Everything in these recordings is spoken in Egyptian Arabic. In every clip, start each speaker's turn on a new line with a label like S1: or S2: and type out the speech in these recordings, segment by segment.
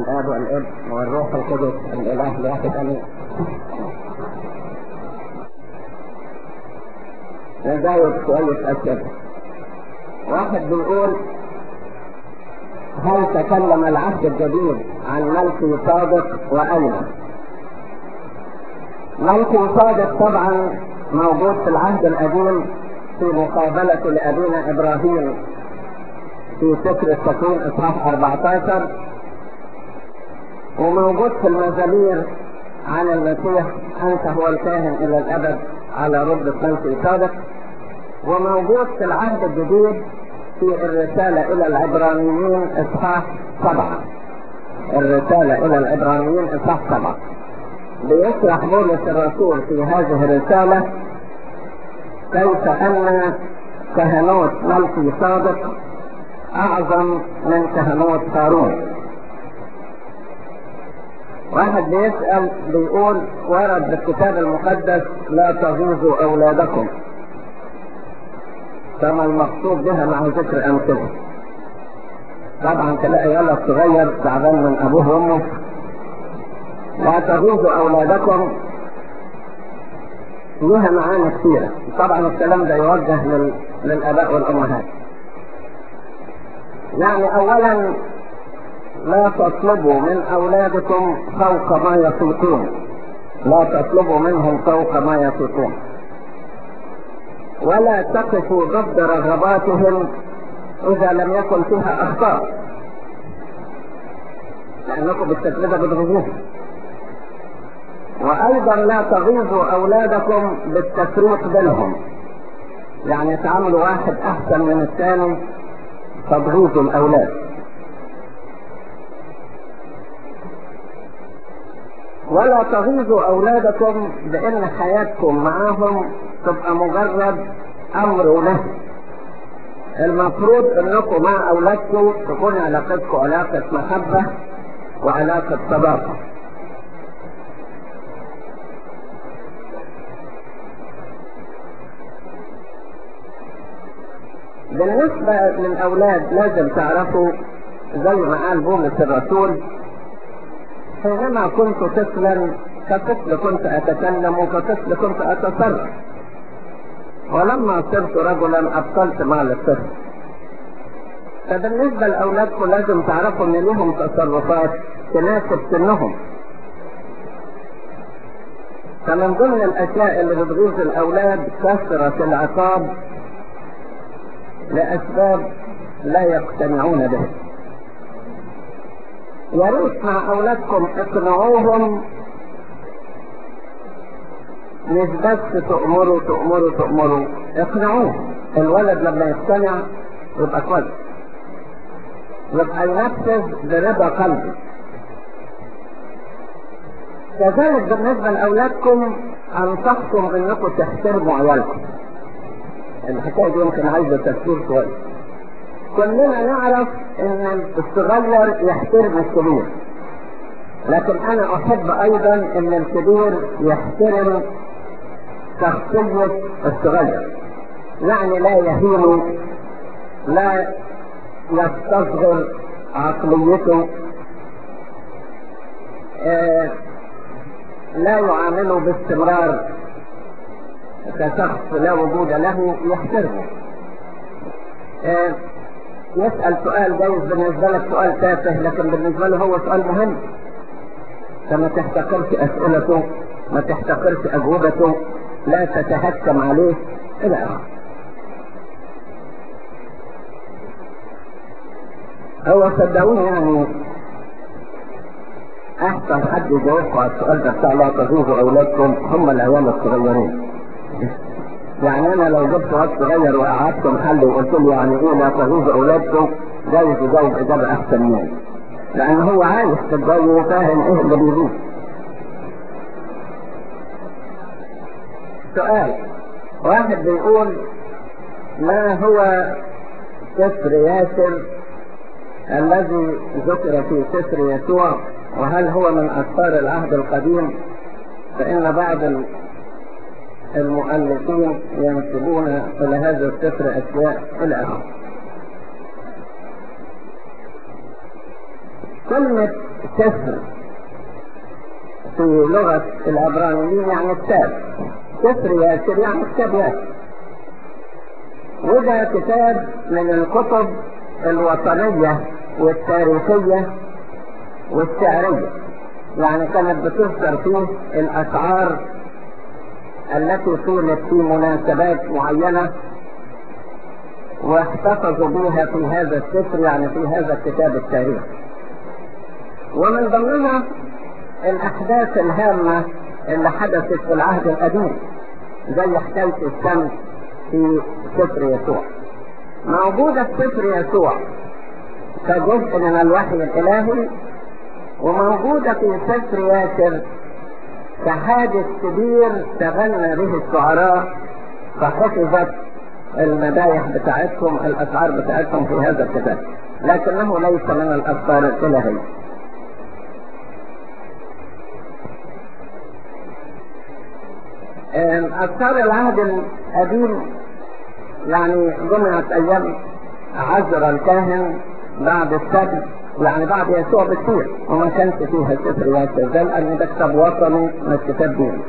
S1: الآب والابن والروح القدس الإله الواحد آمين. نجاوب شوية أسئلة. واحد بيقول هل تكلم العهد الجديد عن ملك صادق وأين؟ ملك صادق طبعا موجود في العهد القديم في مقابلة لأبينا إبراهيم في سفر التكوين إصحاح 14 وموجود في المزامير عن المسيح أنت هو الكاهن إلى الأبد على رب ملك صادق وموجود في العهد الجديد في الرسالة إلى العبرانيين إصحاح سبعة الرسالة إلى العبرانيين إصحاح سبعة بيشرح بولس الرسول في هذه الرسالة كيف أن كهنوت ملكي صادق أعظم من كهنوت هارون واحد بيسأل بيقول ورد بالكتاب المقدس لا تغيظوا أولادكم كما المقصود بها مع ذكر أمثلة طبعا تلاقي ولد صغير تعبان من أبوه وأمه لا تغيظوا أولادكم لها معاني كثيرة طبعا الكلام ده يوجه لل... للآباء والأمهات يعني أولا لا تطلبوا من أولادكم فوق ما يطيقون لا تطلبوا منهم فوق ما يطيقون ولا تقفوا ضد رغباتهم إذا لم يكن فيها أخطاء لأنكم بالتكلفة بتغيظوهم وأيضا لا تغيظوا أولادكم بالتفريق بينهم يعني تعاملوا واحد أحسن من الثاني تغيظوا الأولاد ولا تغيظوا أولادكم بأن حياتكم معاهم تبقى مجرد أمر ونهي المفروض أنكم مع أولادكم تكون علاقتكم علاقة محبة وعلاقة صداقة بالنسبة للأولاد لازم تعرفوا زي ما قال بولس الرسول حينما كنت طفلا كطفل كنت أتكلم وكطفل كنت أتصرف ولما صرت رجلا أبطلت مال الطفل فبالنسبة لأولادكم لازم تعرفوا إن لهم تصرفات تناسب سنهم فمن ضمن الأشياء اللي بتغيظ الأولاد كثرة العقاب لأسباب لا يقتنعون بها يا ريت مع أولادكم اقنعوهم مش بس تأمروا تأمروا تأمروا اقنعوه الولد لما يقتنع يبقى كويس يبقى ينفذ برضا قلبه كذلك بالنسبة لأولادكم أنصحكم أنكم تحترموا عيالكم الحكاية دي يمكن عايزة تفكير كويس كلنا نعرف ان الصغير يحترم الكبير لكن انا احب ايضا ان الكبير يحترم شخصية الصغير يعني لا يهين لا يستصغر عقليته آه لا يعامله باستمرار كشخص لا وجود له يحترمه آه يسأل سؤال جايز بالنسبة لك سؤال تافه لكن بالنسبة له هو سؤال مهم فما تحتقرش أسئلته ما تحتقرش أجوبته لا تتهكم عليه إلى آخره هو صدقوني يعني أحسن حد يجاوبكم على السؤال ده بتاع لا تغيظوا أولادكم هم العيال الصغيرين يعني انا لو جبت وقت صغير وقعدت محل وقلت له يعني ايه لا تغيظوا اولادكم جايز يجاوب اجابه احسن مني لان هو عايش في الجو وفاهم ايه اللي بيغيظ سؤال واحد بيقول ما هو سفر ياسر الذي ذكر في سفر يسوع وهل هو من اسفار العهد القديم فان بعض المؤلفين ينسبون إلى هذا السفر أشياء إلى آخره. كلمة سفر في لغة العبرانيين يعني كتاب سفر ياسر يعني كتاب ياسر وده كتاب من الكتب الوطنية والتاريخية والشعرية يعني كانت بتذكر فيه الأشعار التي قيلت في مناسبات معينة واحتفظوا بها في هذا السفر يعني في هذا الكتاب التاريخي ومن ضمنها الأحداث الهامة اللي حدثت في العهد القديم زي حكاية الشمس في سفر يسوع موجودة في سفر يسوع كجزء من الوحي الإلهي وموجودة في سفر ياسر كحادث كبير تغنى به الشعراء فحفظت المدايح بتاعتهم الأشعار بتاعتهم في هذا الكتاب لكنه ليس من الأسفار الإلهية أسفار العهد القديم يعني جمعت أيام عزر الكاهن بعد السبت يعني بعد يسوع بكثير وما كانش فيها سفر ياسر ده لأن ده كتاب وطني مش كتاب ديني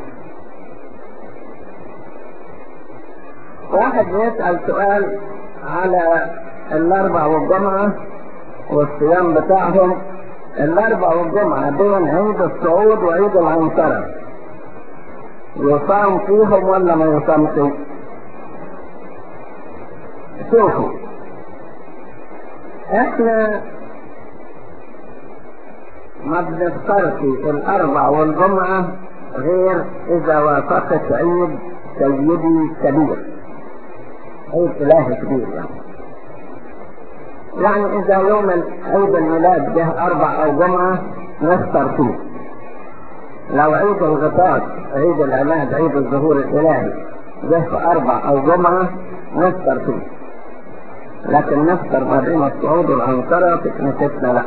S1: واحد بيسأل سؤال على الأربع والجمعة والصيام بتاعهم الأربع والجمعة بين عيد الصعود وعيد العنصرة يصام فيهم ولا ما يصامش؟ شوفوا احنا ما بنفطرش الأربع والجمعة غير إذا وافقت عيد سيدي كبير عيد إلهي كبير يعني يعني إذا يوم عيد الميلاد جه أربع أو جمعة نفطر فيه لو عيد الغطاس عيد العماد عيد الظهور الإلهي جه في أربع أو جمعة نفطر فيه لكن نفطر ما بين الصعود والعنصرة في كنيستنا لا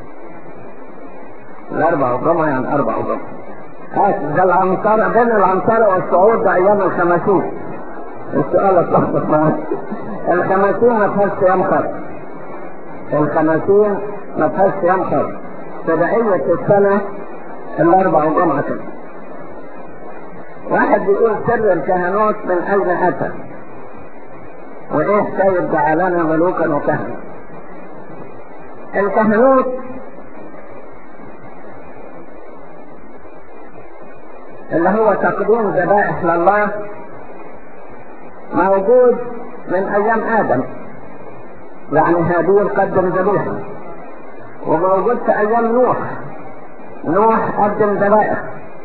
S1: الأربع وجمعة يعني أربع وجمعة آسف ده العنصرة بين العنصرة والصعود ده أيام الخمسين السؤال اتلخبط معاك الخمسين ما فيهاش صيام خاص الخمسين ما فيهاش صيام خاص في بقية السنة الأربع وجمعة كده واحد بيقول سر الكهنوت من أين أتى وإيه حكاية جعلنا ملوكا وكهنة الكهنوت اللي هو تقديم ذبائح لله موجود من ايام ادم يعني هابيل قدم ذبيحه وموجود في ايام نوح نوح قدم ذبائح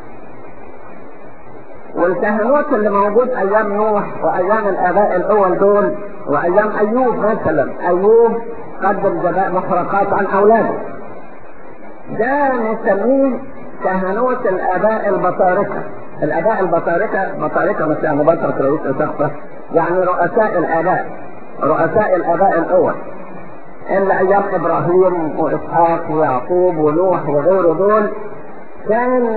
S1: والكهنوت اللي موجود ايام نوح وايام الاباء الاول دول وايام ايوب مثلا ايوب قدم ذبائح محرقات عن اولاده ده نسميه كهنوت الاباء البطاركه الاباء البطاركه بطاركه مش يعني بطرك رئيس اسقفه يعني رؤساء الاباء رؤساء الاباء الاول اللي ايام ابراهيم واسحاق ويعقوب ونوح وغيره دول كان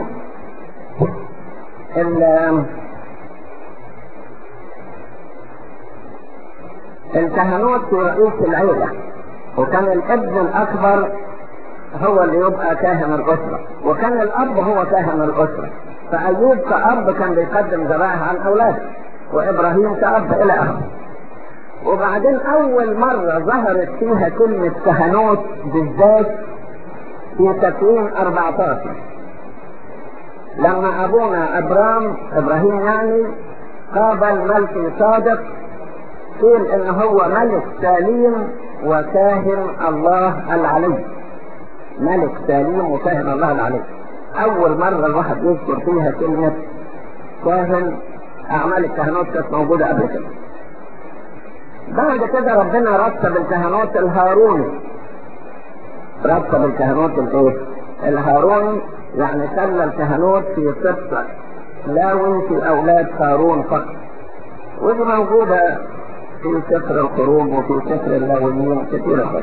S1: الكهنوت في رئيس العيله وكان الابن الاكبر هو اللي يبقى كاهن الأسرة وكان الأب هو كاهن الأسرة فأيوب كأب كان بيقدم ذبائح عن أولاده وإبراهيم كأب إلى آخره وبعدين أول مرة ظهرت فيها كلمة كهنوت بالذات في تكوين 14 لما أبونا أبرام إبراهيم يعني قابل ملك صادق قيل إن هو ملك سليم وكاهن الله العلي ملك سليم وكاهن الله العلي اول مرة الواحد يذكر فيها كلمة كاهن اعمال الكهنوت كانت موجودة قبل كده بعد كده ربنا رتب الكهنوت الهاروني رتب الكهنوت الايه الهاروني يعني خلى الكهنوت في سبطة لاوي في اولاد هارون فقط ودي موجودة في سفر الخروج وفي سفر اللاويين كثيرة فقط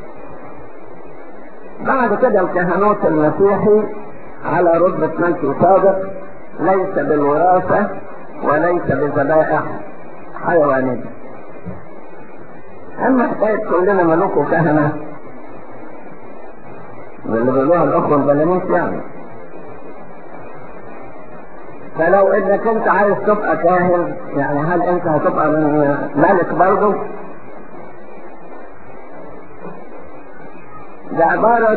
S1: بعد كده الكهنوت المسيحي على رتبة ملك صادق ليس بالوراثة وليس بذبائح حيوانية أما حكاية كلنا ملوك وكهنة واللي بيقولوها الاخوه البلاميس يعني فلو انك انت عايز تبقى كاهن يعني هل انت هتبقى من ملك برضه ده عبارة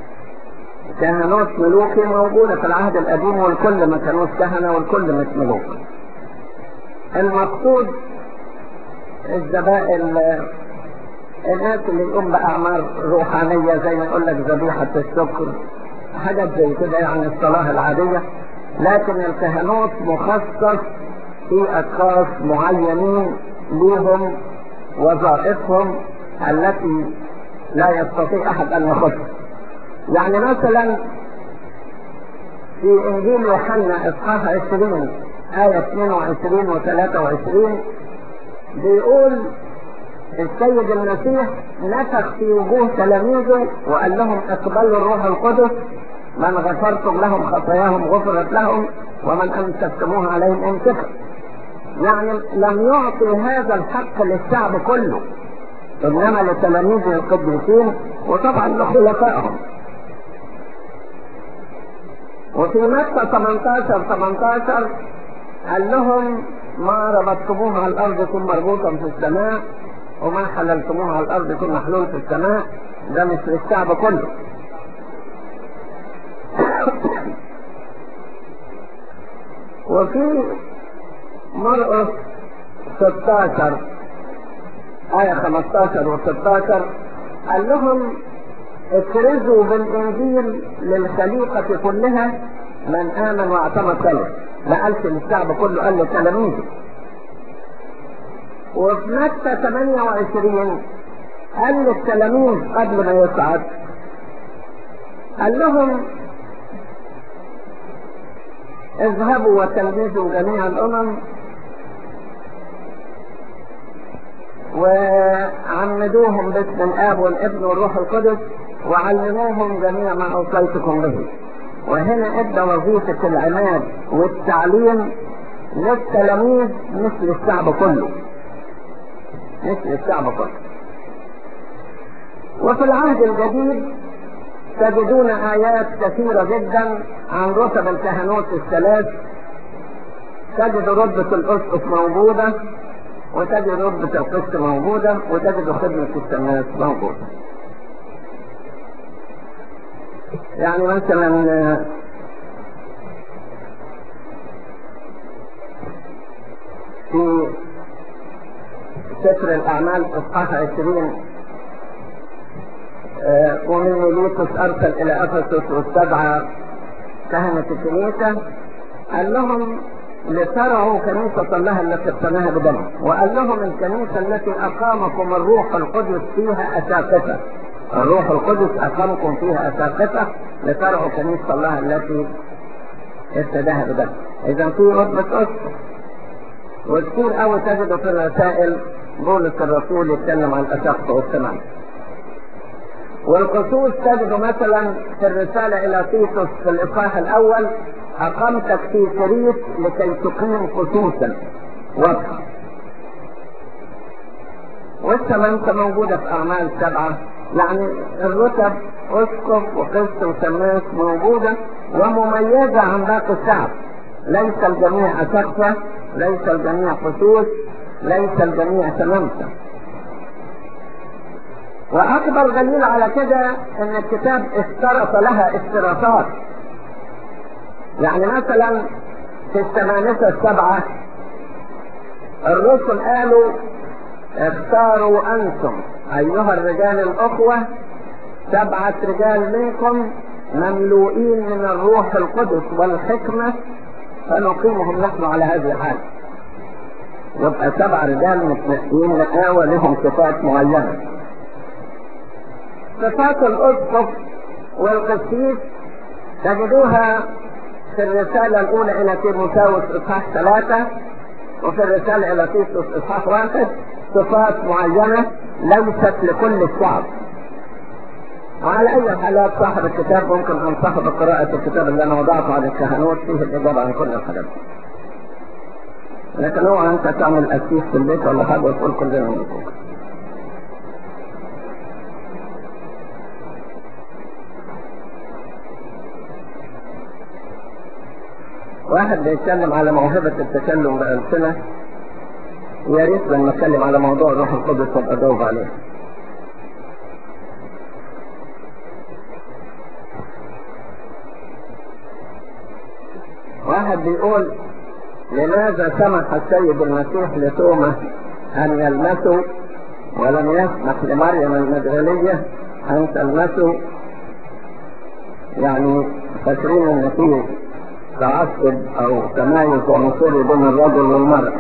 S1: كهنوت ملوكي موجودة في العهد القديم والكل ما كانوش كهنة والكل مش ملوك المقصود الذبائح الناس اللي يقوم بأعمال روحانية زي ما يقول لك ذبيحة الشكر حاجات زي كده يعني الصلاة العادية لكن الكهنوت مخصص في أشخاص معينين لهم وظائفهم التي لا يستطيع أحد أن يخصها يعني مثلا في إنجيل يوحنا إصحاح 20 آية 22 و 23 بيقول السيد المسيح نفخ في وجوه تلاميذه وقال لهم اقبلوا الروح القدس من غفرتم لهم خطاياهم غفرت لهم ومن امسكتموها عليهم امسكت يعني لم يعطي هذا الحق للشعب كله انما لتلاميذه القديسين وطبعا لخلفائهم وفي متى 18 18 قال لهم ما ربطتموه على الارض يكون مربوطا في السماء وما حللتموه على الارض يكون محلول في السماء ده مش للشعب كله وفي مرقس 16 آية 15 و 16 قال لهم اكرزوا بالإنجيل للخليقة كلها من آمن واعتمد سلم ما قالش للشعب كله قال لتلاميذه وفي متى 28 قال للتلاميذ قبل ما يصعد قال لهم اذهبوا وتلميذوا جميع الامم وعمدوهم باسم الاب والابن والروح القدس وعلموهم جميع ما اوصيتكم به وهنا ادى وظيفة العماد والتعليم للتلاميذ مثل الشعب كله مثل الشعب كله وفي العهد الجديد تجدون آيات كثيرة جدا عن رتب الكهنوت الثلاث تجد رتبة الأسقف موجودة وتجد رتبة القسط موجودة وتجد خدمة السماوات موجودة يعني مثلا في سفر الأعمال إصحاح 20 آه ومن ميليتوس أرسل إلى أفسس والسبعة كهنة الكنيسة قال لهم لترعوا كنيسة الله التي اقتناها بدمه وقال لهم الكنيسة التي أقامكم الروح القدس فيها أساقفة الروح القدس أقامكم فيها أساقفة لترعوا كنيسة الله التي ابتداها بدمه إذا في رتبة أسقف وكثير قوي تجدوا في الرسائل بولس الرسول يتكلم عن الأساقفة والسماء والخصوص تجد مثلا في الرسالة إلى تيتوس في الإصحاح الأول أقمتك في كريت لكي تقيم خصوصا واضحة والسمنة موجودة في أعمال سبعة يعني الرتب أسقف وقسط وسماس موجودة ومميزة عن باقي الشعب ليس الجميع أسقفة ليس الجميع خصوص ليس الجميع سمنة واكبر دليل على كده ان الكتاب اشترط لها اشتراطات يعني مثلا في الثمانية السبعة الرسل قالوا اختاروا انتم ايها الرجال الاخوة سبعة رجال منكم مملوئين من الروح القدس والحكمة فنقيمهم نحن على هذه الحالة يبقى سبع رجال متنقين لقاوة لهم صفات معينة صفات الاسقف والقسيس تجدوها في الرسالة الأولى إلى تيموثاوس إصحاح ثلاثة وفي الرسالة إلى تيتوس إصحاح واحد صفات معينة ليست لكل الشعب وعلى أي حالات صاحب الكتاب ممكن أنصحه بقراءة الكتاب اللي أنا وضعته على الكهنوت فيه الإجابة عن كل الحاجات لكن هو أنت تعمل أسيس في البيت ولا حاجة وتقول كلنا نقول واحد بيتكلم على موهبة التكلم بألسنة يا ريت لما اتكلم على موضوع الروح القدس ابقى اجاوب عليه واحد بيقول لماذا سمح السيد المسيح لتوما ان يلمسه ولم يسمح لمريم المجدلية ان تلمسه يعني فاكرين ان فيه تعصب او تمايز عنصري بين الرجل والمرأة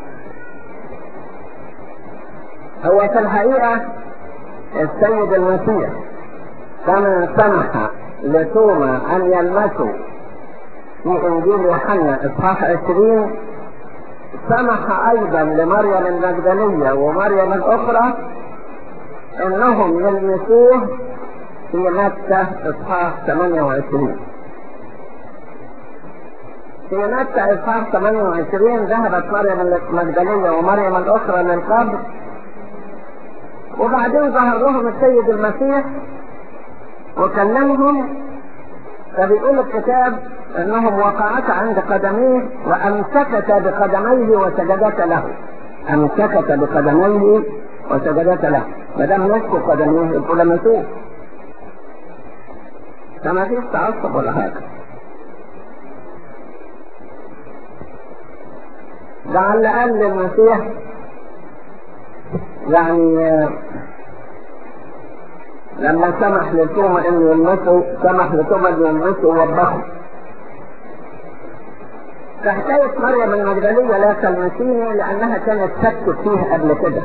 S1: هو في الحقيقة السيد المسيح كما سمح لتوما ان يلمسه في انجيل يوحنا اصحاح 20 سمح ايضا لمريم المجدلية ومريم الاخرى انهم يلمسوه في متى اصحاح 28 في متى اصحاح 28 ذهبت مريم المجدلية ومريم الاخرى للقبر وبعدين ظهر لهم السيد المسيح وكلمهم فبيقول الكتاب انهم وقعتا عند قدميه وامسكتا بقدميه وسجدتا له امسكتا بقدميه وسجدتا له ما دام مسكوا قدميه يبقوا لمسوه فما فيش تعصب ولا حاجه لعل قال للمسيح يعني لما سمح لتوما انه يلمسه سمح لتوما انه يلمسه ووبخه فحكاية مريم المجدلية لا تلمسيني لأنها كانت شكت فيه قبل كده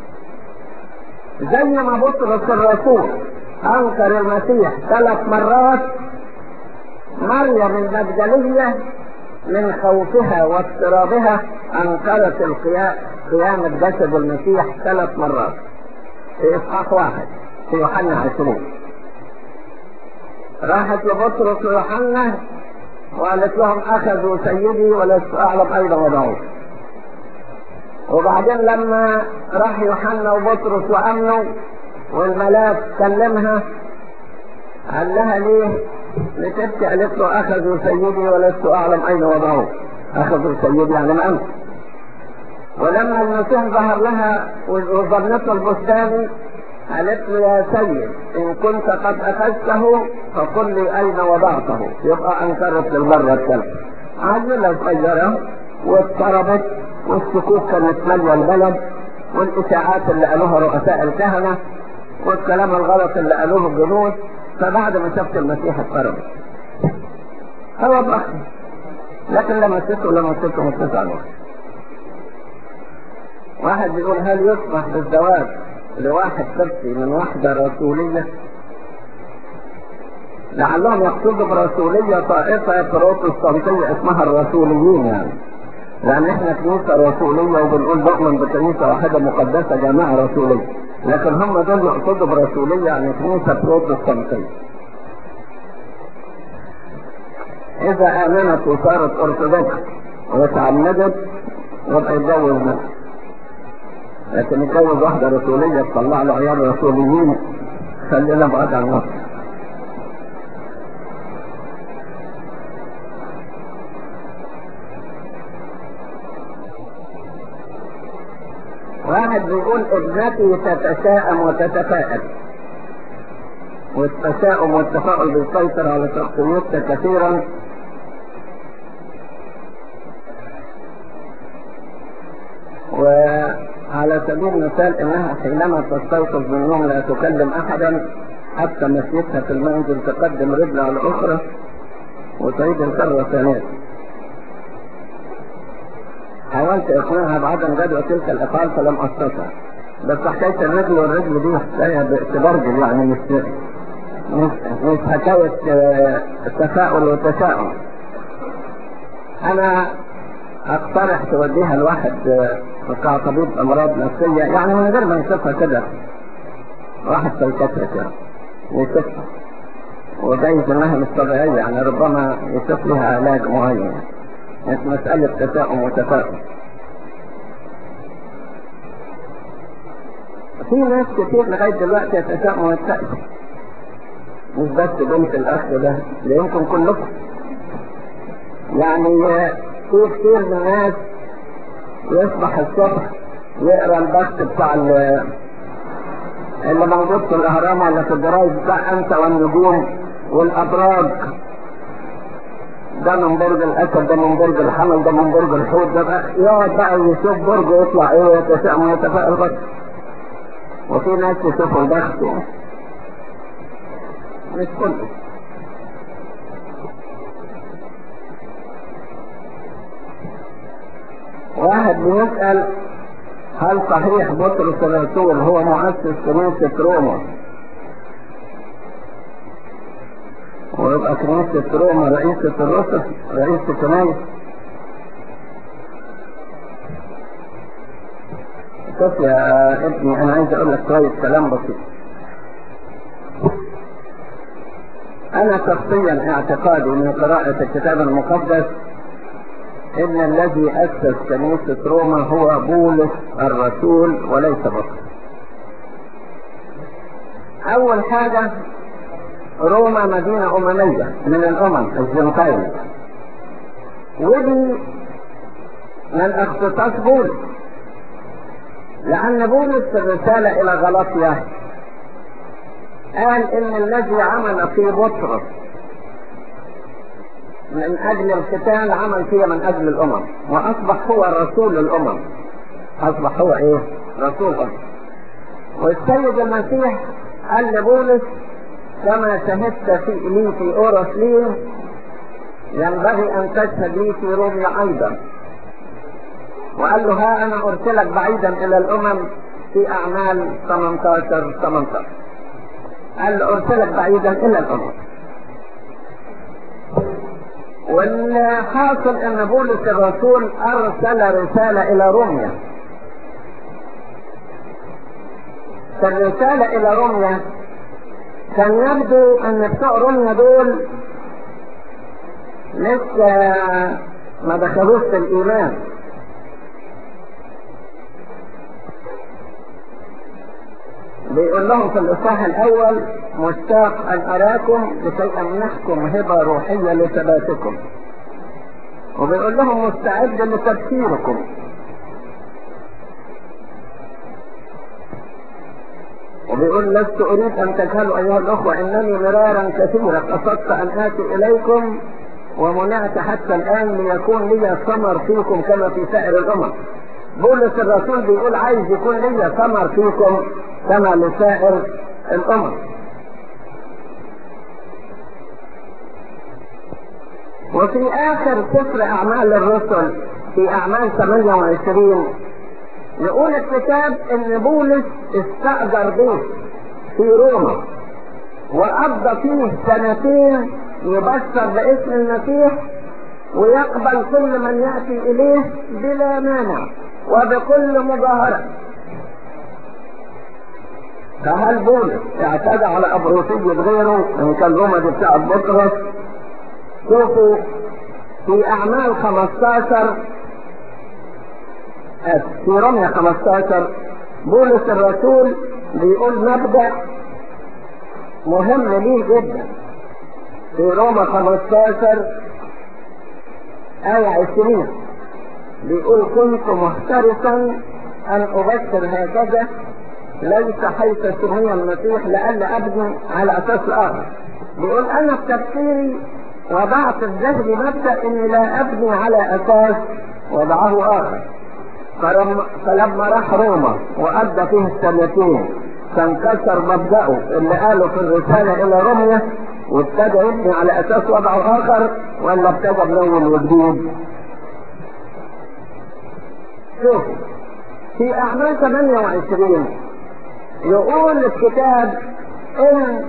S1: زي ما بطرس الرسول أنكر المسيح ثلاث مرات مريم المجدلية من خوفها واضطرابها أنكرت القيام قيامة جسد المسيح ثلاث مرات في إصحاح واحد في يوحنا عشرين راحت لبطرس ويوحنا وقالت لهم اخذوا سيدي ولست اعلم اين وضعوه وبعدين لما راح يوحنا وبطرس وامنوا والملاك كلمها قال لها ليه لتبكي قالت له اخذوا سيدي ولست اعلم اين وضعوه اخذوا سيدي يعني ما امن ولما المسيح ظهر لها وظنته البستاني قالت له يا سيد ان كنت قد اخذته فقل لي اين وضعته يبقى انكرت للمرة الثالثة عجلة صغيرة واضطربت والسكوت كانت مالية البلد والاشاعات اللي قالوها رؤساء الكهنة والكلام الغلط اللي قالوه الجنود فبعد ما شفت المسيح اضطربت هو بخي لكن لما سيته لما سيته مسيته على واحد بيقول هل يسمح بالزواج لواحد قبطي من واحدة رسولية لعلهم يقصدوا برسولية طائفة بروتستانتية اسمها الرسوليين يعني لأن احنا كنيسة رسولية وبنقول نؤمن بكنيسة واحدة مقدسة جماعة رسولية لكن هم دول يقصدوا برسولية يعني كنيسة بروتستانتية إذا آمنت وصارت أرثوذكس وتعمدت يبقى يتجوز نفسه لكن يتجوز واحدة رسولية تطلع له عيال رسوليين خلينا بعد عن مصر واحد بيقول ابنتي تتشائم وتتفائل والتشاؤم والتفاؤل بيسيطر على شخصيتها كثيرا وعلى سبيل المثال انها حينما تستيقظ من النوم لا تكلم احدا حتى مشيتها في المنزل تقدم رجل على الاخرى وتعيد الكرة ثانية حاولت اقناعها بعدم جدوى تلك الافعال فلم استطع بس حكاية الرجل والرجل دي حكاية باعتبار يعني مش مش, مش حكاية تفاؤل وتشاؤم انا اقترح توديها لواحد بتاع طبيب امراض نفسية يعني من غير ما يشوفها كده واحد سيكاتريك يعني يشوفها وجايز انها مش طبيعية يعني ربما يشوف لها علاج معين مش مسألة تشاؤم وتفاؤل في ناس كتير لغاية دلوقتي يتشاؤموا ويتفائلوا مش بس بنت الاخ ده ده يمكن كلكم يعني في كتير من الناس يصبح الصبح يقرا البث بتاع اللي موجود في الاهرام ولا في الجرايد بتاع انت والنجوم والابراج ده من برج الاسد ده من برج الحمل ده من برج الحوت ده بقى يقعد بقى يشوف برج يطلع ايه ويتشائم ويتفائل بس وفي ناس يشوفوا البخت مش كله واحد بيسأل هل صحيح بطرس الرسول هو مؤسس كنيسة روما ويبقى كنيسة روما رئيسة الرسل رئيسة الكنائس شوف يا ابني انا عايز اقول لك شوية كلام بسيط انا شخصيا اعتقادي من قراءة الكتاب المقدس ان الذي اسس كنيسة روما هو بولس الرسول وليس بطرس اول حاجة روما مدينة اممية من الامم الجنتين ودي من اختصاص بولس لان بولس في الرسالة الى غلطية قال ان الذي عمل في بطرس من اجل القتال عمل فيه من اجل الامم واصبح هو رسول الامم اصبح هو ايه رسول الامم والسيد المسيح قال لبولس كما شهدت في لي في اورشليم ينبغي ان تشهد لي في روميا ايضا وقال له ها انا ارسلك بعيدا الى الامم في اعمال 18 18 قال له ارسلك بعيدا الى الامم والحاصل ان بولس الرسول ارسل رسالة الى روميا فالرسالة الى روميا كان يبدو ان بتوع روميا دول لسه ما دخلوش في الايمان بيقول لهم في الاصحاح الاول مشتاق ان اراكم لكي امنحكم هبه روحيه لثباتكم وبيقول لهم مستعد لتبشيركم وبيقول لست اريد ان تجهلوا ايها الاخوه انني مرارا كثيرا قصدت ان اتي اليكم ومنعت حتى الان ليكون لي ثمر فيكم كما في سائر الامم بولس الرسول بيقول عايز يكون لي ثمر فيكم كما لسائر الامم وفي اخر سفر اعمال الرسل في اعمال 28 يقول الكتاب ان بولس استأجر بيت في روما وقضى فيه سنتين يبشر باسم المسيح ويقبل كل من يأتي اليه بلا مانع وبكل مظاهرة فهل بولس اعتدى على ابروسية غيره ان كان روما دي بتاع بطرس شوفوا في اعمال 15 في رمية 15 بولس الرسول بيقول مبدأ مهم ليه جدا في روما 15 آية 20 بيقول كنت محترسا أن أبشر هكذا ليس حيث سمي المسيح لألا أبني على أساس آخر بيقول أنا في تفكيري وضعت في ذهني مبدأ إني لا أبني على أساس وضعه آخر فلما, فلما راح روما وأدى فيه السنتين فانكسر مبدأه اللي قاله في الرسالة إلى روميا وابتدى يبني على أساس وضعه آخر ولا ابتدى بنول وجديد شوف في أعمال 28 يقول الكتاب إن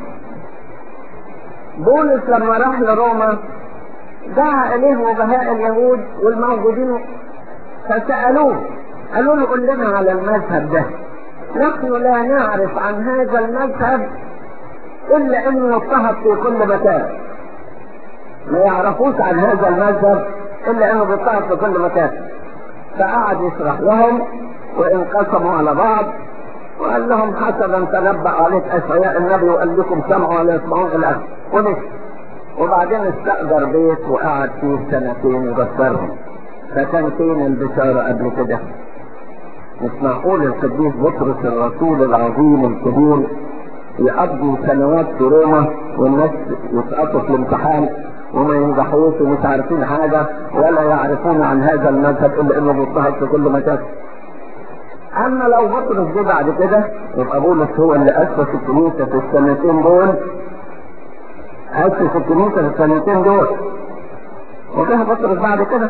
S1: بولس لما راح لروما دعا إليه وجهاء اليهود والموجودين فسألوه قالوا له قل لنا على المذهب ده نحن لا نعرف عن هذا المذهب إلا أنه يضطهد في كل مكان ما يعرفوش عن هذا المذهب إلا أنه بيضطهد في كل مكان فقعد يشرح لهم وانقسموا على بعض وقال لهم حسبا تنبأ عليك أشعياء النبي وقال لكم سمعوا ولا يسمعون إلى آخره ونسي وبعدين استأجر بيت وقعد فيه سنتين وغفرهم فكان فين البشارة قبل كده مش معقول القديس بطرس الرسول العظيم الكبير يقضي سنوات في روما والناس يسقطوا في الامتحان وما ينجحوش ومش عارفين حاجة ولا يعرفون عن هذا المذهب إلا إنه بيضطهد في كل مكان. أما لو بطرس جه بعد كده يبقى بولس هو اللي أسس الكنيسة في السنتين دول أسس الكنيسة في السنتين دول وجه بطرس بعد كده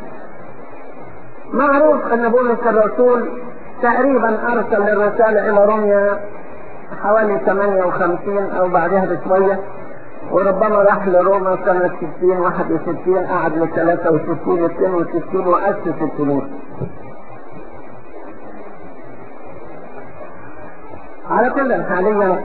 S1: معروف أن بولس الرسول تقريبا أرسل الرسالة إلى روميا حوالي 58 أو بعدها بشوية وربما راح لروما سنة 60 61 قعد ل 63 62 وأسس الكنيسة. على كل حاليا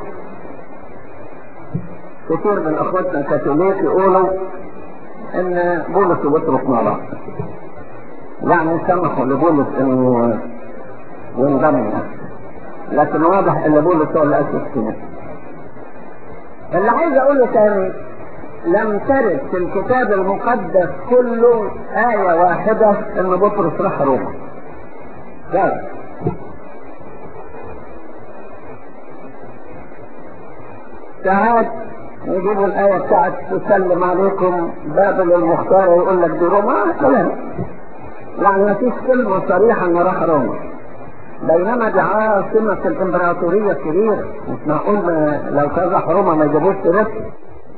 S1: كثير من اخواتنا الكاثوليك يقولوا ان بولس وبطرس مع بعض. يعني سمحوا لبولس انه ينضم لكن واضح ان بولس هو اللي اسس الكنيسه. اللي عايز اقوله تاني لم ترد في الكتاب المقدس كله آية واحدة إن بطرس راح روما. لا ساعات يجيبوا الآية بتاعت تسلم عليكم بابل المختار ويقول لك دي روما كلام يعني ما فيش كلمة صريحة إنه راح روما بينما دي عاصمة الإمبراطورية الكبيرة مش معقول لو كان راح روما ما يجيبوش سيرتها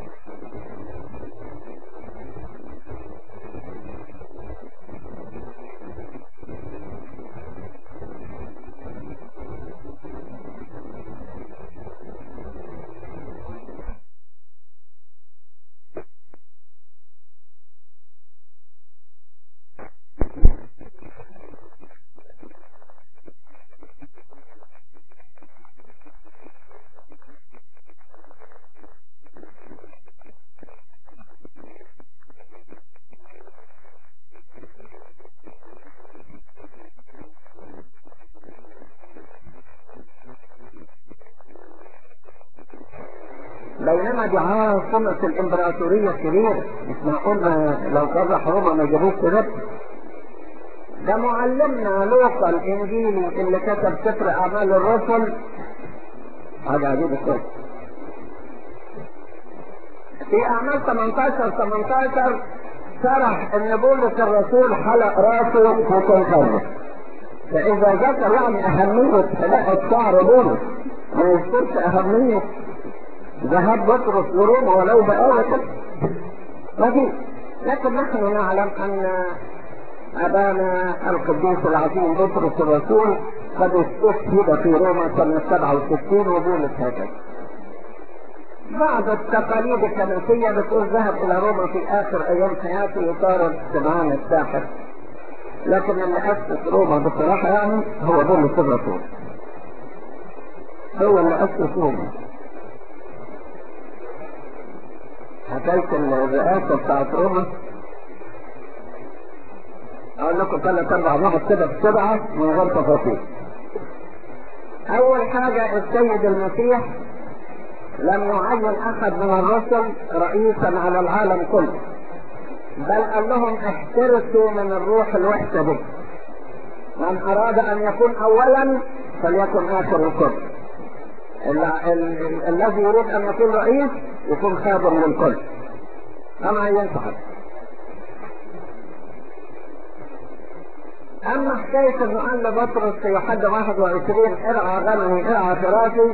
S1: بينما دي عاصمة الإمبراطورية الكبيرة مش معقول لو كان راح روما ما جابوش سيرتها ده معلمنا لوقا الإنجيلي اللي كتب سفر أعمال الرسل حاجة عجيبة كده في أعمال 18 18 شرح إن بولس الرسول حلق راسه في كنكره فإذا ذكر يعني أهمية حلاقة شعر بولس ما يذكرش أهمية ذهب بطرس لروما ولو بآية لكن لكن نحن نعلم أن أبانا القديس العظيم بطرس الرسول قد استشهد في روما سنة 67 وبولس هكذا. بعض التقاليد الكنسية بتقول ذهب إلى روما في آخر أيام حياته وصار سمعان الساحر. لكن اللي أسس روما بصراحة يعني هو بولس الرسول. هو اللي أسس روما. حكاية الرئاسة بتاعت روما أقول لكم ثلاث أربع نقط كده بسرعة من غير تفاصيل. أول حاجة السيد المسيح لم يعين أحد من الرسل رئيسا على العالم كله. بل قال لهم احترسوا من الروح الوحشة دي. من أراد أن يكون أولا فليكن آخر الكل. الذي يريد ان يكون رئيس يكون خادم للكل اما ينصح اما حكاية انه قال لبطرس في يوحنا 21 ارعى غنمي ارعى فراشي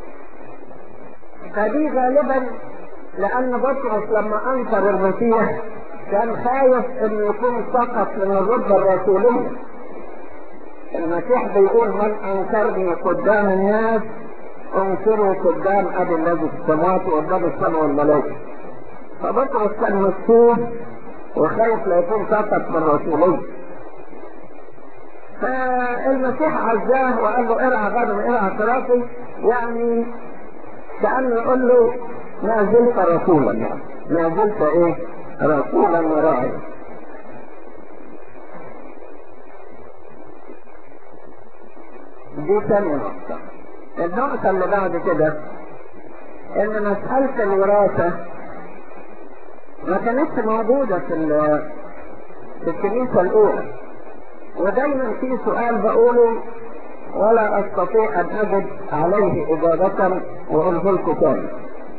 S1: فدي غالبا لان بطرس لما انكر المسيح كان خايف انه يكون سقط من الرتبه الرسوليه المسيح بيقول من انكرني قدام الناس انصروا قدام ابي الذي في السماوات وقدام السماء والملائكه فبطرس كان مكتوب وخايف لا يكون سقط من رسوليه فالمسيح عزاه وقال له ارعى غنم ارعى صراطي يعني كانه يقول له ما زلت رسولا يعني ما زلت ايه رسولا وراعيا دي ثانية نقطة النقطة اللي بعد كده ان مسألة الوراثة ما كانتش موجودة في في الكنيسة الأولى ودايما في سؤال بقوله ولا أستطيع أن أجد عليه إجابة وأقوله لكم تاني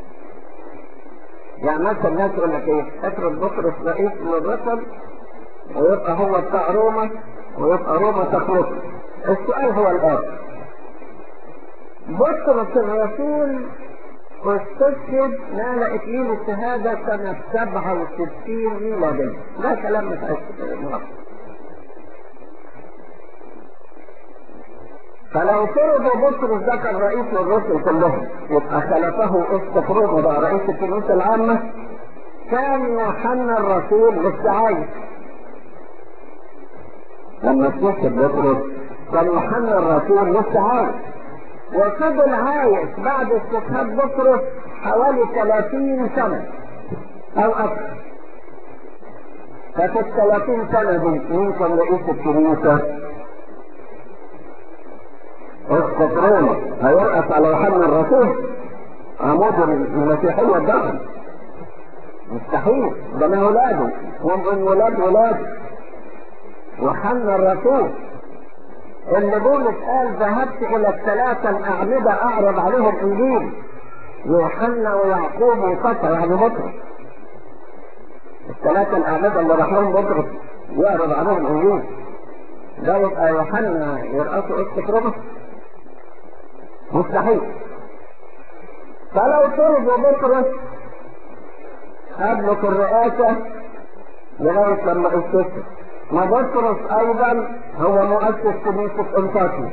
S1: يعني مثلا الناس يقول لك إيه افرض بطرس رئيس للرسل ويبقى هو بتاع روما ويبقى روما تخلص السؤال هو الآن بطرس الرسول واستشهد نال إكليل الشهادة سنة 67 ميلادية ده كلام متأكد فلو فرض بطرس ده كان رئيس للرسل كلهم يبقى خلفه استفروض بقى رئيس الكنيسة العامة كان يوحنا الرسول لسه عايش لما استشهد بطرس كان يوحنا الرسول لسه عايش وفضل عايش بعد استشهاد بطرس حوالي 30 سنة أو أكثر ففي ال 30 سنة دي مين كان رئيس الكنيسة؟ اسقط روما هيرقص على يوحنا الرسول عمود المسيحية الدخل مستحيل ده من ولاده ومن ولاد ولاده يوحنا الرسول اللي بولس قال ذهبت الى الثلاثة الاعمدة اعرض عليهم انجيل يوحنا ويعقوب وقطع يعني بطرس الثلاثة الاعمدة اللي راح لهم بطرس يعرض عليهم انجيل ده يبقى يوحنا يرقصوا اسقط روما مستحيل فلو طلب بطرس قبل في الرئاسة لغاية لما استشهد ما بطرس ايضا هو مؤسس كنيسة انطاكيا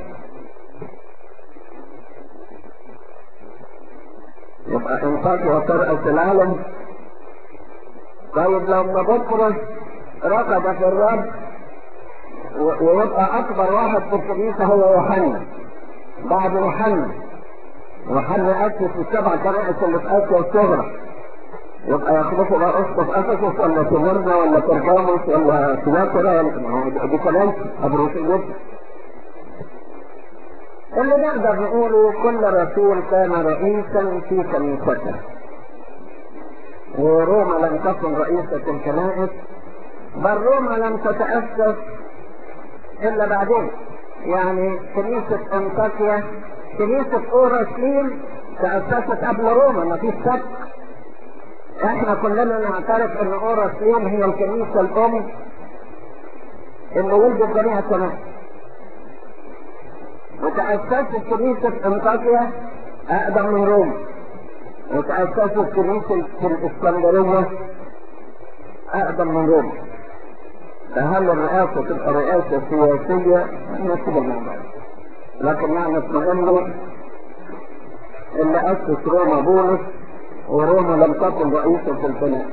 S1: يبقى انطاكيا ترأس العالم طيب لما بطرس رقد في الرب ويبقى اكبر واحد في الكنيسة هو يوحنا بعد يوحنا يوحنا اسس السبع كنائس اللي في اسيا الصغرى يبقى يخلصوا بقى اسقف افسس ولا تمرنا ولا ترجمس ولا سناترا دي كلام ابروسي جدا اللي نقدر نقوله كل رسول كان رئيسا في كنيسته وروما لم تكن رئيسة الكنائس بل روما لم تتأسس إلا بعدين يعني كنيسة أنطاكيا كنيسة أورشليم تأسست قبل روما ما فيش شك احنا كلنا نعترف ان اورشليم هي الكنيسة الام اللي ولدت جميع الكنائس وتأسست كنيسة انطاكيا اقدم من روما وتأسست كنيسة الاسكندرية اقدم من روما فهل الرئاسة تبقى رئاسة سياسية نسيب الموضوع لكن يعني اطمئنوا اللي أسس روما بولس وروما لم تكن رئيسة البلاد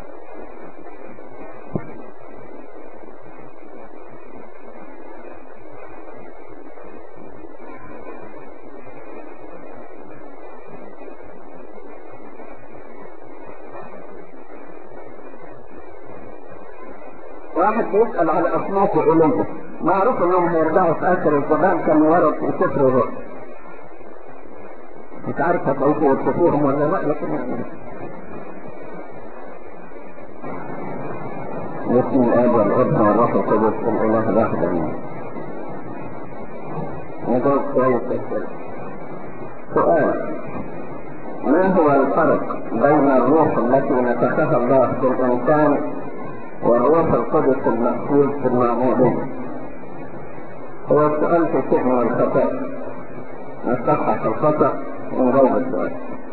S1: واحد بيسأل على أصناف الأولمبيا معروف انهم هيرجعوا في اخر الزمان كانوا ورد في سفر الرؤيا مش عارف هتعيشوا وتشوفوهم ولا لا لكن يعني بسم الاب والابن والروح القدس الاله الواحد امين نجاوب كويس السؤال سؤال ما هو الفرق بين الروح التي نفخها الله في الانسان والروح القدس المأخوذ في المعمودية هو السؤال في شيء من الخطأ نصحح الخطأ ونجاوب السؤال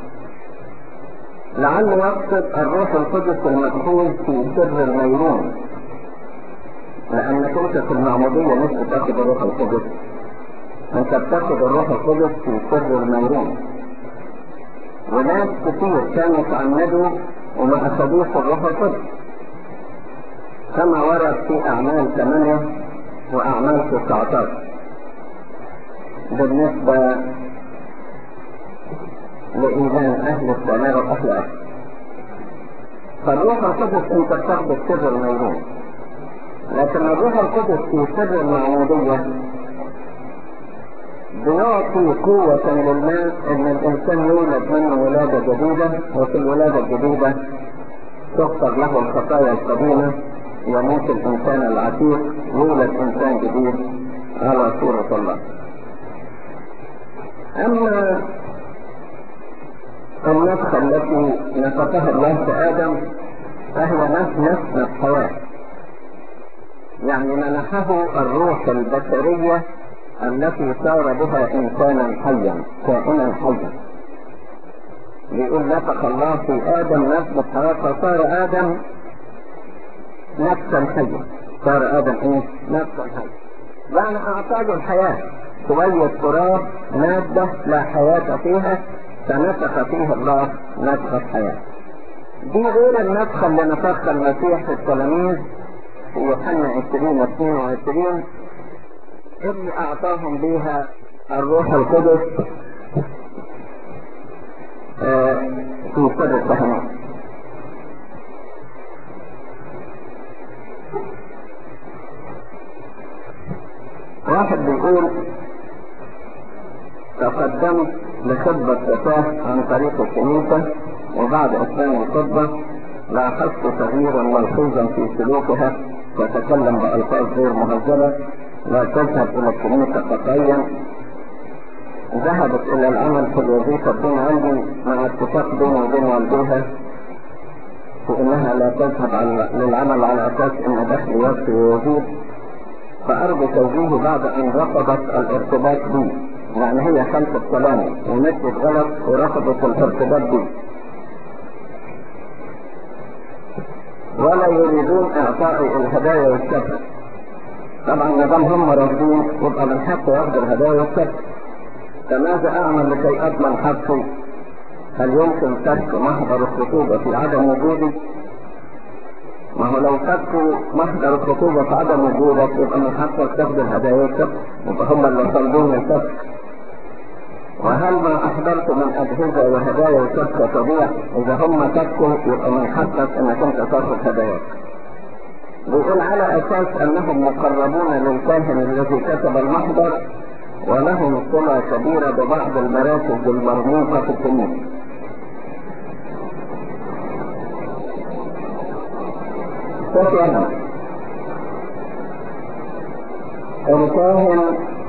S1: لعله يقصد الروح القدس المأخوذ في سر الميمون لأنك أنت في المعمودية مش بتاخد الروح القدس أنت بتاخد الروح القدس في سر الميمون وناس كتير كانوا تعمدوا وما أخذوش الروح القدس كما ورد في أعمال 8 وأعمال 19 بالنسبة لإيمان أهل السماء وأهل أهل فالروح القدس أنت بتاخد سر الميمون لكن الروح القدس في سر المعمودية بيعطي قوة للناس ان الانسان يولد منه ولادة جديدة وفي الولادة الجديدة تغفر له الخطايا القديمة يموت الإنسان العتيق يولد إنسان جديد على صورة الله أما النفخة التي نفخها الله في آدم فهي نفس نفس الحياة يعني منحه الروح البشرية التي صار بها إنسانا حيا كائنا حيا بيقول نفخ الله في آدم نفس الحياة فصار آدم نفسا حيا صار آدم إيه؟ نفسا حيا يعني أعطاه الحياة شوية تراب مادة لا حياة فيها فنفخ فيه الله نفخة حياة دي غير النفخة اللي نفخها المسيح في التلاميذ في يوحنا 20 22 اللي أعطاهم بها الروح القدس آه في سر التهمات واحد بيقول تقدمت لخطبة فتاة عن طريق الكنيسة وبعد إسلام الخطبة لاحظت تغييرا ملحوظا في سلوكها تتكلم بألفاظ غير مهذبة لا تذهب إلى الكنيسة قطعيا ذهبت إلى العمل في الوظيفة بدون عندي مع اتفاق بيني وبين والديها في إنها لا تذهب على للعمل على أساس إن دخل يكفي ويزيد فأرجو توجيهي بعد أن رفضت الارتباط بي يعني هي خلفت كلامي ومشيت غلط ورفضت الارتباط بي ولا يريدون اعطائي الهدايا والشكر طبعا ما دام هم رافضين يبقى من حقه ياخذ الهدايا والشكر فماذا اعمل لكي اضمن حقي هل يمكن ترك محضر الخطوبة في عدم وجودي ما هو لو تركوا محضر الخطوبة في عدم وجودك يبقى من حقك تاخذ الهدايا والشكر يبقى هم اللي طالبين الشكر وهل ما احضرت من اجهزة وهدايا وشبكة تضيع اذا هم تكوا يبقى من حقك انك انت تاخذ هداياك بيقول على اساس انهم مقربون للكاهن الذي كتب المحضر ولهم صلة كبيرة ببعض المراكز المرموقة في الكنيسة شكرا الكاهن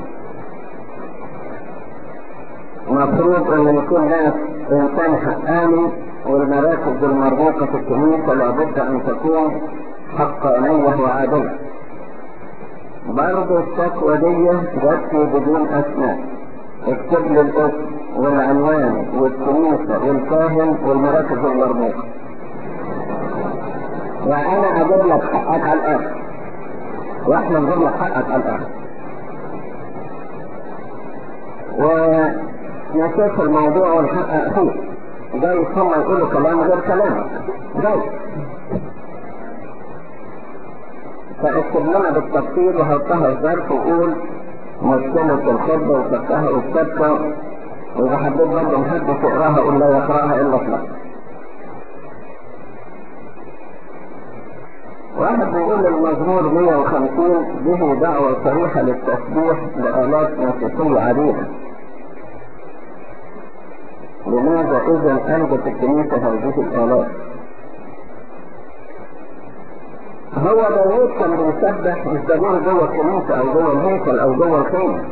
S1: مفروض ان يكون ناس انسان حقاني والمراكز المربوطة في الكنيسة لابد ان تكون حقانية وعادلة برضه الشكوى دي جت بدون اسماء اكتب لي الاسم والعنوان والكنيسة والكاهن والمراكز المربوطة وانا اجيب لك حقك على الاخر واحنا نجيب لك حقك على الاخر ونشوف الموضوع ونحقق فيه جاي هم يقولوا كلام غير كلامك جاي فاكتب لنا بالتفصيل وحطها الظرف وقول مشكلة الخطبة وفتها والسبكة وإذا حبيت برضه محدش يقراها قول لا يقراها إلا فلان واحد بيقول المزمور 150 به دعوة صريحة للتسبيح لآلات موسيقية عديدة لماذا إذا أنجت الكنيسة هذه الآلات؟ هو داوود كان بيسبح مش ضروري جوه الكنيسة أو جوه الهيكل أو جوه الخيمة.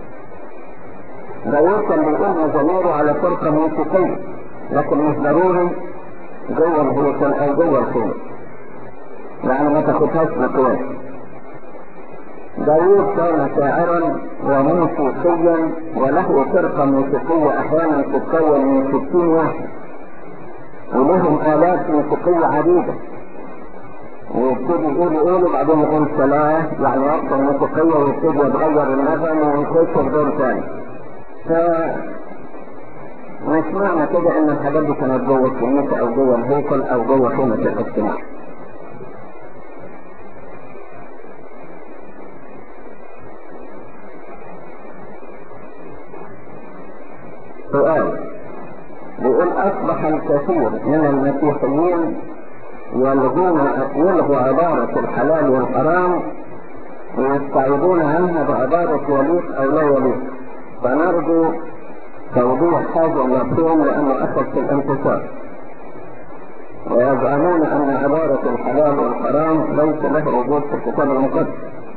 S1: داوود كان بيقول مزاميره على فرقة موسيقية لكن مش ضروري جوه الهيكل أو جوه الخيمة. يعني ما تاخدهاش مقياس. داوود كان شاعرا وموسيقيا وله فرقة موسيقية أحيانا تتكون من 60 واحد ولهم آلات موسيقية عديدة ويبتدي يقول يقول بعدين يقول صلاة يعني وقت موسيقية ويبتدي يتغير النغم ويخش في دور ثاني. ف مش معنى كده ان الحاجات دي كانت جوه الكنيسة او جوه الهيكل او جوه خيمة الاجتماع. سؤال بيقول اصبح الكثير من المسيحيين يلغون يلغوا عبارة الحلال والحرام ويستعيدون عنها بعبارة يليق او لا يليق فنرجو توضيح هذا المفهوم لانه اخذ في الانتصار ويزعمون أن عبارة الحلال والحرام ليس له وجود في الكتاب المقدس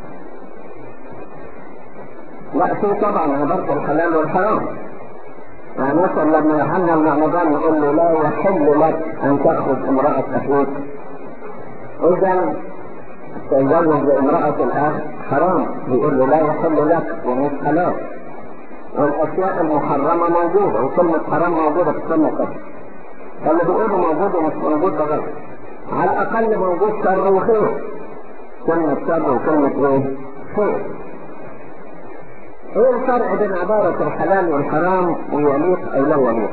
S1: لا في طبعا عبارة الحلال والحرام يعني مثلا لما يوحنا المعمدان يقول له لا يحل لك أن تأخذ امرأة أخوك إذا تتزوج بامرأة الأخ حرام يقول له لا يحل لك ومش حلال والأشياء المحرمة موجودة وكلمة حرام موجودة في السنة قبل فاللي بيقولوا موجود ومش موجود ده غلط على الأقل موجود شر وخير كلمة شر وكلمة إيه؟ خير ايه الفرق بين عبارة الحلال والحرام ويليق او لا يليق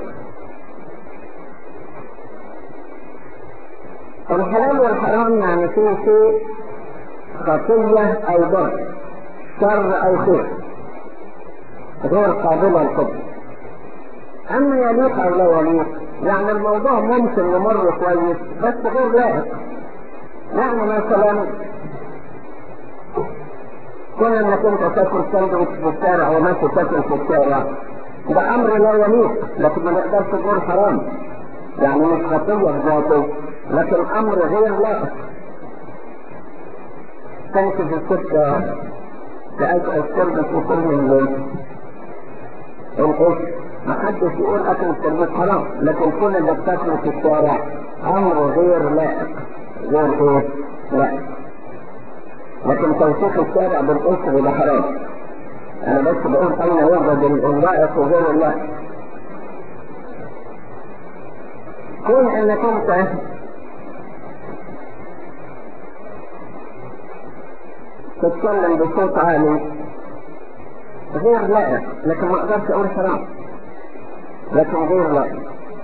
S1: الحلال والحرام يعني فيه شيء خطية او ضر شر او خير غير قابلة للقبل اما يليق او لا يليق يعني الموضوع ممكن يمر كويس بس غير لائق يعني مثلا كون انك انت تاكل ساندوتش في الشارع وماشي تاكل في الشارع ده امر لا يليق لكن ما نقدرش نقول حرام يعني مش خطيه بذاته لكن امر غير لائق تمشي في السكه لقيت السرد في كل الليل القش ما حدش يقول اكل التربية حرام لكن كل اللي بتاكله في الشارع امر غير لائق غير ايه؟ لائق لكن توثيق الشارع بالاسر ده حرام انا بس بقول اين يوجد اللائق وغير اللائق كون انك انت تتكلم بصوت عالي غير لائق لكن ما اقدرش اقول حرام لكن غير لائق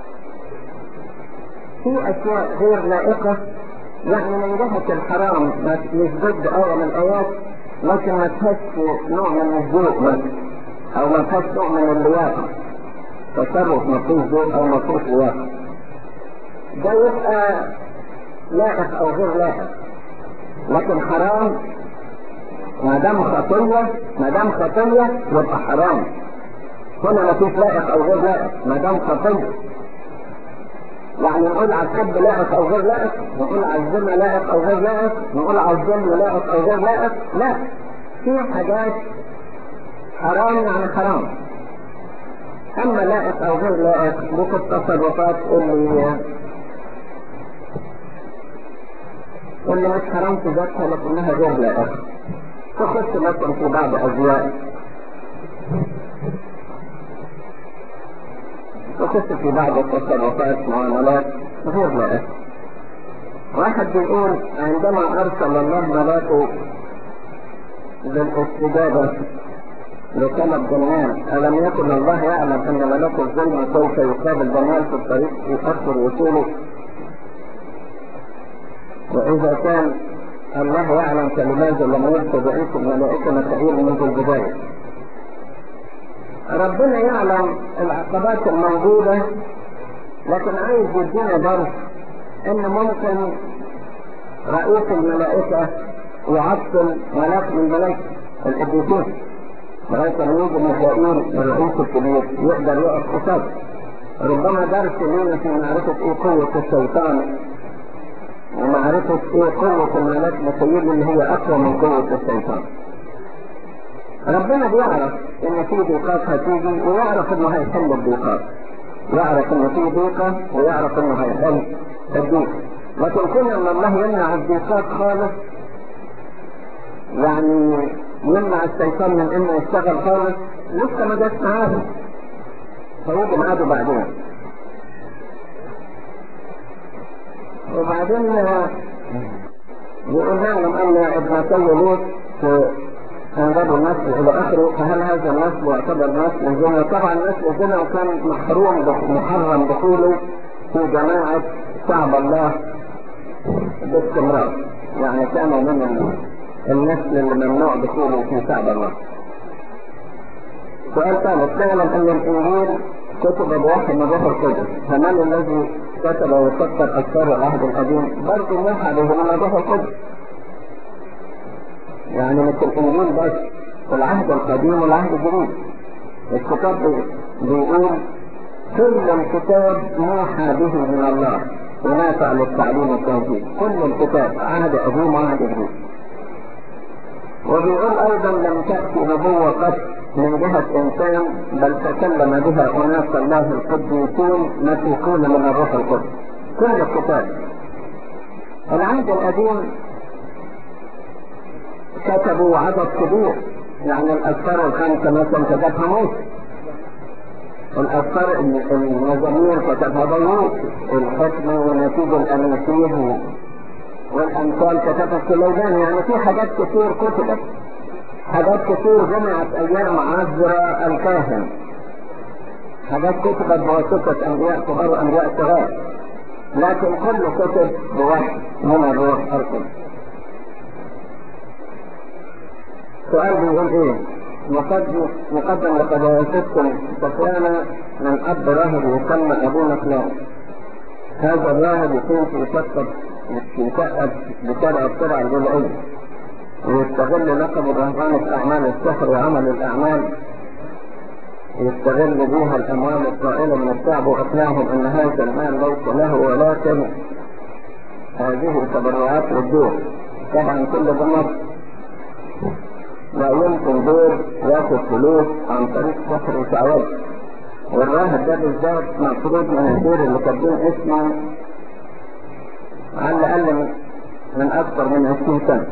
S1: في اشياء غير لائقه يعني من جهة الحرام مش ضد آية من الآيات لكن ما فيهاش نوع من الذوق مثلا أو ما فيهاش نوع من اللياقة تصرف ما فيهوش ذوق أو ما فيهوش لياقة ده يبقى لائق أو غير لائق لكن حرام ما دام خطية ما دام خطية يبقى حرام هنا ما فيش لائق أو غير لائق ما دام خطية يعني نقول على الحب لائق او غير لائق نقول على الزنا لائق او غير لائق نقول على الظلم لائق او غير لائق لا في حاجات حرام يعني حرام اما لائق او غير لائق دي في التصرفات اللي اللي مش حرام في ذاتها لكنها غير لائقه تخص مثلا في بعض ازياء تخص في بعض التصرفات معاملات غير لائقة. واحد بيقول عندما أرسل الله ملاكه للاستجابة لطلب دانيال ألم يكن الله يعلم أن ملك الظلم سوف يقابل دانيال في الطريق يؤخر وصوله وإذا كان الله يعلم فلماذا لم يرسل رئيس الملائكة مكائيل منذ البداية ربنا يعلم العقبات الموجودة لكن عايز يدينا درس ان ممكن رئيس الملائكة يعطل ملاك من الملائكة القديسين لغاية ما يجي ميكائيل الرئيس الكبير يقدر يقف قصاد ربما درس لينا في معرفة ايه قوة الشيطان ومعرفة ايه قوة الملاك ميكائيل اللي هي اقوى من قوة الشيطان ربنا بيعرف ان في ضيقات هتيجي ويعرف انه هيحل الضيقات يعرف ان في ضيقة ويعرف انه هيحل الضيق لكن كون ان الله يمنع الضيقات خالص يعني يمنع الشيطان من انه يشتغل خالص لسه ما جاش معاده هيجي معاده بعدين وبعدين يقول لهم ان ابنتي لوط انجاب النسل الى اخره فهل هذا النسل يعتبر نسل زنا؟ طبعا نسل زنا وكان محروم محرم دخوله في جماعة شعب الله باستمرار يعني كان من النسل اللي ممنوع دخوله في شعب الله سؤال ثالث تعلم ان الانجيل كتب بوحي من روح القدس فمن الذي كتب وسطر اسرار العهد القديم برضه موحى به من روح القدس يعني مش الانجيل بس العهد القديم والعهد الجديد الكتاب بيقول كل الكتاب موحى به من الله ونافع للتعليم والتوجيه كل الكتاب عهد قديم وعهد جديد وبيقول ايضا لم تأتي نبوة قط من جهة انسان بل تكلم بها اناس الله القديسين مسيحون من الروح القدس كل الكتاب العهد القديم كتبوا عدد كبير يعني الأسفار الخمسة مثلا كتبها موسى الأسفار المزامير كتبها داوود الحكمة ونتيج الأناسيب والأمثال كتبها سليمان يعني في حاجات كتير كتبت حاجات كتير جمعت أيام عزرا الكاهن حاجات كتبت بواسطة أنبياء كبار وأنبياء صغار لكن كل كتب بوحي من الروح القدس سؤال بيقول ايه مقدم مقدم لقداستكم سفيان من اب راهب يسمى ابونا فلان هذا الراهب يكون في شقة في شقة بشارع السرعة الجزئية ويستغل لقب الرهبان في اعمال السحر وعمل الاعمال يستغل بها الاموال الطائلة من الشعب واقنعهم ان هذا المال ليس له ولكن هذه تبرعات للدور طبعا كل ده نص لا يمكن دور ياخد فلوس عن طريق سحر وشعوذة والراهب ده بالذات مفروض من الدور اللي كاتبين اسمه على الاقل من اكثر من 20 سنة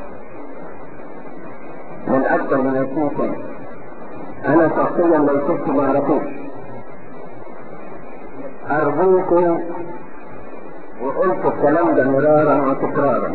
S1: من اكثر من 20 سنة انا شخصيا لو شفت ما اعرفوش ارجوكم وقلت الكلام ده مرارا وتكرارا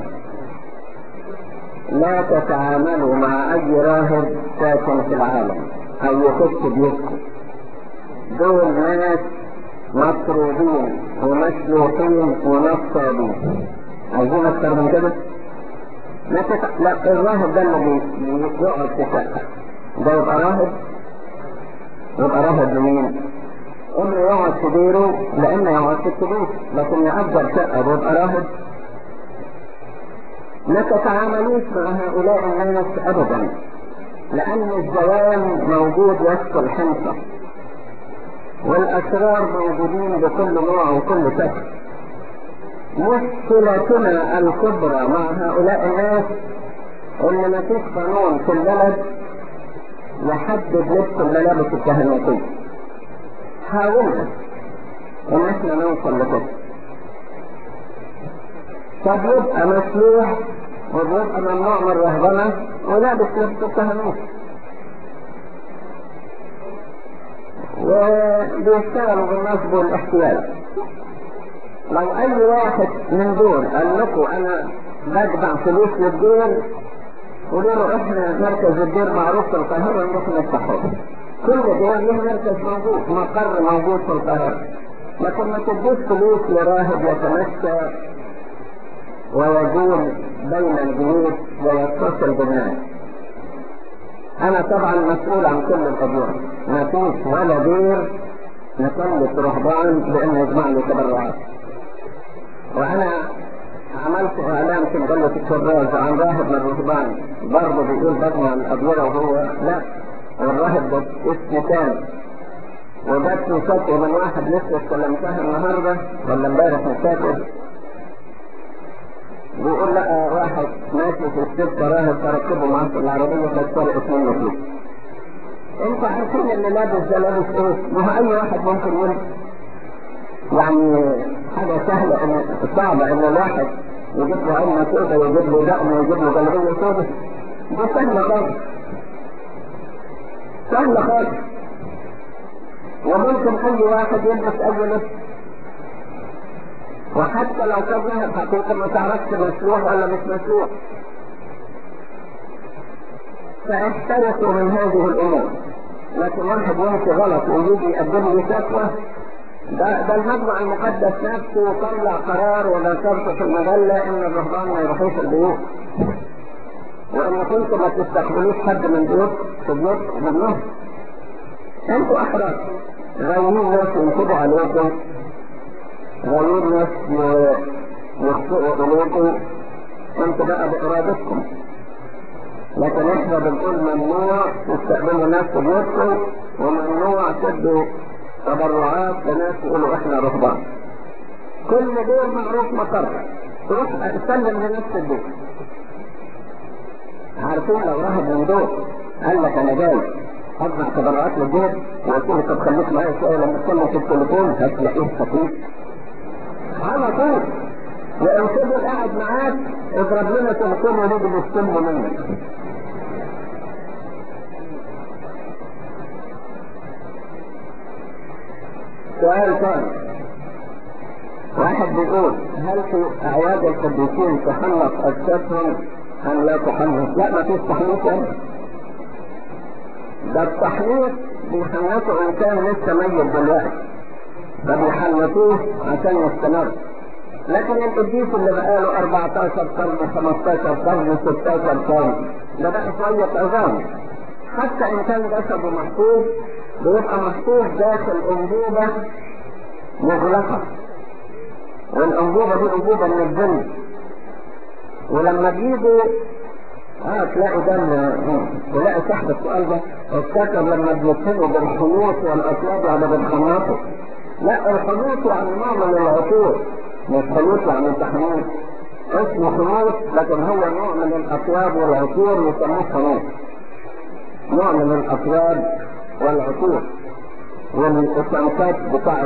S1: لا تتعاملوا مع اي راهب ساكن في العالم او يخش بيتكم دول ناس مطرودين ومسلوقين ونصابين عايزين اكتر من كده؟ لا تت... لا الراهب ده اللي يقعد في شقه ده يبقى راهب يبقى راهب لمين؟ انه يقعد في ديره لانه يقعد في البيت لكن يأجر شقه ويبقى راهب لا تتعاملوش مع هؤلاء الناس ابدا لان الزوال موجود وسط الحنطة والاسرار موجودين بكل نوع وكل شكل مشكلتنا الكبرى مع هؤلاء الناس ان ما فيش قانون في البلد يحدد لبس الملابس الكهنوتية حاولنا ان احنا نوصل لكده طب يبقى مسلوح ويبقى ممنوع من الرهبنة ولابس لبس الكهنوت وبيشتغلوا بالنصب والاحتيال لو اي واحد من دول قال لكم انا بدفع فلوس للدير قولوا له احنا مركز الدير معروف في القاهرة نروح نفتحه كل دير له مركز موجود مقر موجود في القاهرة لكن ما تديش فلوس لراهب يتمشى ويجول بين البيوت ويتصل بالناس انا طبعا مسؤول عن كل الادوار ما فيش ولا دير نسلط رهبان بانه يجمع لي تبرعات وانا عملت اعلان في مجلة الكراز عن راهب من الرهبان برضه بيقول بجمع الادوار وهو لا الراهب ده اسمه تاني وجات لي شكوى من واحد لسه استلمتها النهارده ولا امبارح مش فاكر بيقول لقى واحد ماشي في السكة راهب تركبه معاه في العربية فاتسرقت منه فلوس. انت عارفين اللي لابس ده لابس ايه؟ ما هو اي واحد ممكن يلبس. يعني حاجة سهلة ان صعبة ان الواحد يجيب له عينة سودة ويجيب له دقن ويجيب له جلبية سودة. دي سهلة خالص. سهلة خالص. وممكن اي واحد يلبس اي لبس. وحتى لو كان ذهب حقيقة ما تعرفش مسلوح ولا مش مسلوح فاحترسوا من هذه الامور لكن واحد يمشي غلط ويجي يقدم لي شكوى ده, ده المجمع المقدس نفسه طلع قرار ونشرته في المجلة ان الرهبان ما يروحوش البيوت وان كنتم ما تستقبلوش حد من بيوت في بيوت منهم انتوا احرار غاويين ناس ينصبوا عليكم غير ناس يخطئوا إليكم انت بقى بإرادتكم لكن احنا بنقول ممنوع تستقبلوا ناس في بيوتكم وممنوع تدوا تبرعات لناس يقولوا احنا رهبان كل دور معروف مقر تروح تسلم لنفس الدور عارفين لو راهب من دور قال لك انا جاي اجمع تبرعات للدور وقلت له طب خليك معايا شويه لما اتكلم في التليفون هتلاقيه خفيف على طول وان فضل قاعد معاك اضرب لنا تليفون ونيجي نستلم منك سؤال ثاني واحد بيقول هل في اعياد القديسين تحنط اجسادهم ام لا تحنط؟ لا ما فيش تحنيط يعني ده التحنيط بيحنطوا ان كان لسه ميت دلوقتي فبيحنطوه عشان يستمر لكن القديس اللي بقاله 14 قرن 15 قرن 16 قرن ده بقى شوية عظام حتى ان كان جسده محفوظ بيبقى محفوظ داخل انبوبة مغلقة والانبوبة دي انبوبة من الجلد ولما بيجوا اه تلاقي دم تلاقي صاحب السؤال ده افتكر لما بيتهموا بالخيوط والاطياب على بالخناطر لا الخيوط يعني نوع من العطور مش خيوط يعني تحميل اسمه خيوط لكن هو نوع من الاطياب والعطور يسموه خيوط نوع من الاطياب والعطور والاسانسات بتاعت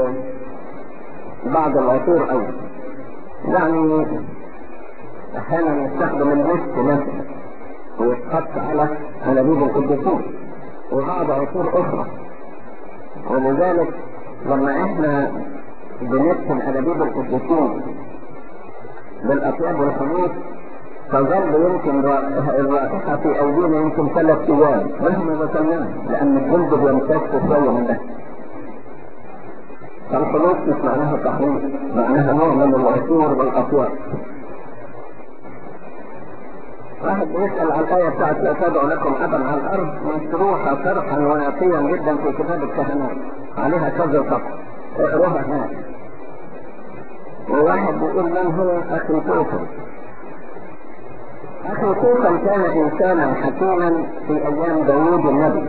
S1: بعض العطور ايضا يعني احيانا يستخدم المسك مثلا ويتحط على انابيب القدسين وبعض عصور اخرى ولذلك لما احنا بندفن انابيب القدسين بالاطياب والخميس تظل يمكن الرائحة في أيدينا يمكن ثلاث أيام مهما غسلناها لأن الجلد بيمتص شوية من ده فالخلوص مش معناها تحريم معناها نوع من العصور والأطياب واحد بيسأل عن الآية بتاعت لا تدعو لكم أبا على الأرض مشروحة شرحا وافيا جدا في كتاب الكهنات عليها كذا صفحة اقروها هناك وواحد بيقول من هو أخي توفل أخي توفل كان إنسانا حكيما في أيام داوود النبي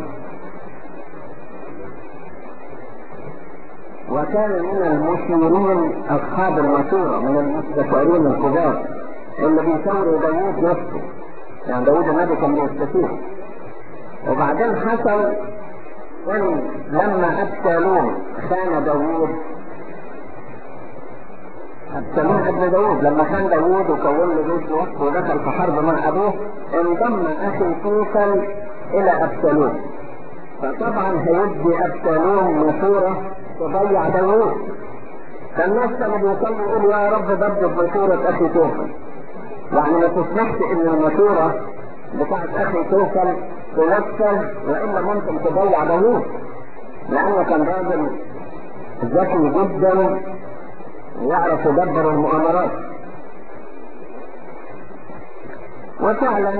S1: وكان من المشيرين أصحاب المشورة من المستشارين الكبار اللي بيشاوروا داوود نفسه يعني داوود النبي كان بيستشير وبعدين حصل ان لما ابشالوم خان داوود ابشالوم ابن داوود لما خان داوود وكون له جيش وقت ودخل في حرب مع ابوه انضم اخي توفل الى ابشالوم فطبعا هيدي ابشالوم مشوره تضيع داوود فالناس كانوا بيصلوا يقولوا يا رب ضبط مشوره اخي توفل يعني ما تسمحش ان المشورة بتاعت اخي توصل تنفذ والا ممكن تضيع داوود لانه كان راجل ذكي جدا يعرف يدبر المؤامرات وفعلا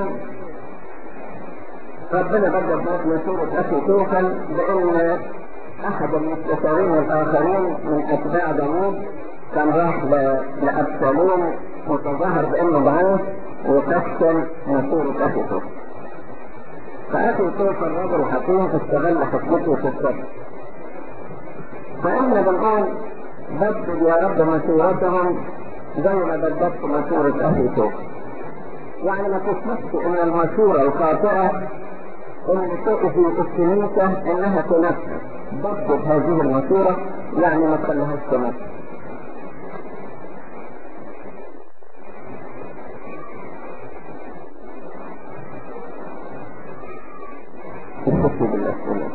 S1: ربنا بدل ذات مشورة اخي توصل بان احد المستشارين الاخرين من اتباع داوود كان راح لابسالوم وتظاهر بانه ضعيف وكسل من صورة اخي توفى فاخي توفى الرجل الحكيم استغل حكمته في الصبر فاحنا بنقول بدد يا رب مشورتهم زي ما بددت مشورة اخي توفى يعني ما تسمحش ان المشورة الخاطئة اللي تؤذي الكنيسة انها تنفذ ضبط هذه المشورة يعني ما تخليهاش تنفذ الحكم بالأسئلة